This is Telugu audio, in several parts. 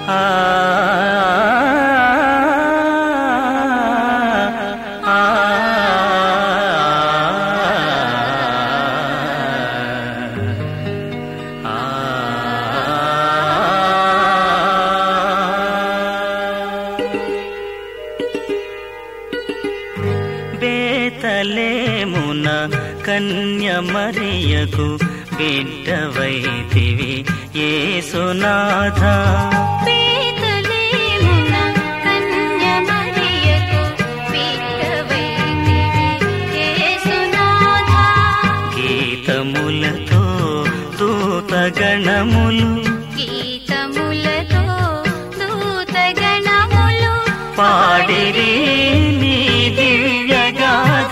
ఆ ఆ బేతలేమున కన్యమరియకు బిడ్డవైతివి ఏసునాథ బేతలేమున కన్యమరియకు బిడ్డవైతివి యేసునాథ. గీతములతో దూతగణములు గీతములతో దూతగణములు పాడిరి నీ దివ్యగాథ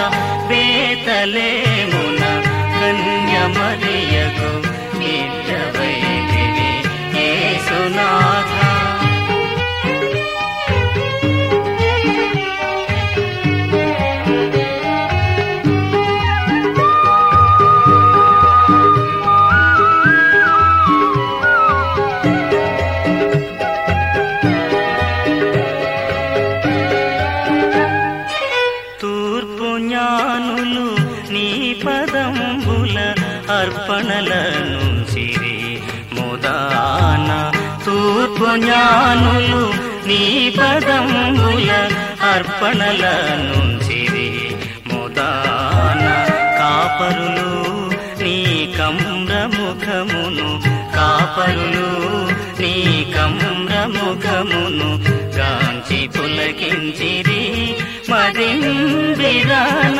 బేతలేమున కన్యమరియకు బిడ్డవైతివి ఏసునాథ తూర్పు జ్ఞానులు నీ పదంబుల అర్పణలను సిరి ముదాన తూర్పు జ్ఞానులు నీ పదంబుల అర్పణలను సిరి ముదాన కాపరులు నీ కమ్రముఖమును కాపరులు నీ కమ్రముఖమును గాంచి పులకించిరి మదింబిరాన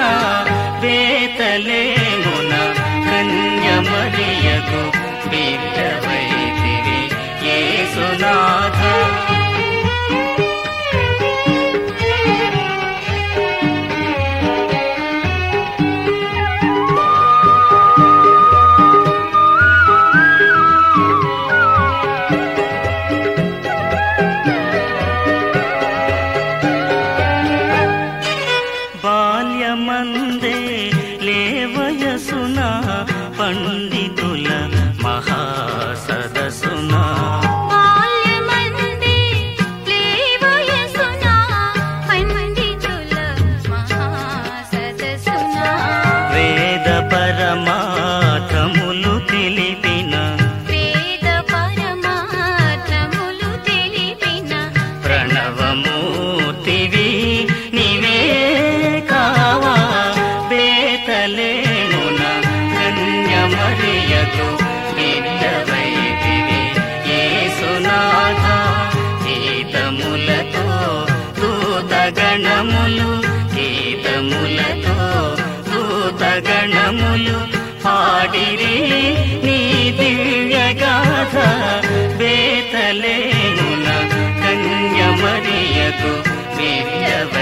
బేతలేమున కన్యమరియకు బిడ్డవైతివి ఏసునాథ బాల్యమందే లేవయసున పండితుల మహాసదసున బాల్యమందే లేవయసున పండితుల మహాసదసున వేద పరమార్థములు తెలిపిన వేద పరమార్థములు తెలిపిన ప్రణవమూర్తివి నీవే కావా బేతలేమున కన్యమరియకు బిడ్డవైతివి ఏసునాథ గీతములతో దూతగణములు గీతములతో దూతగణములు పాడిరి నీ దివ్యగాథ బేతలేమున కన్యమరియకు బిడ్డవై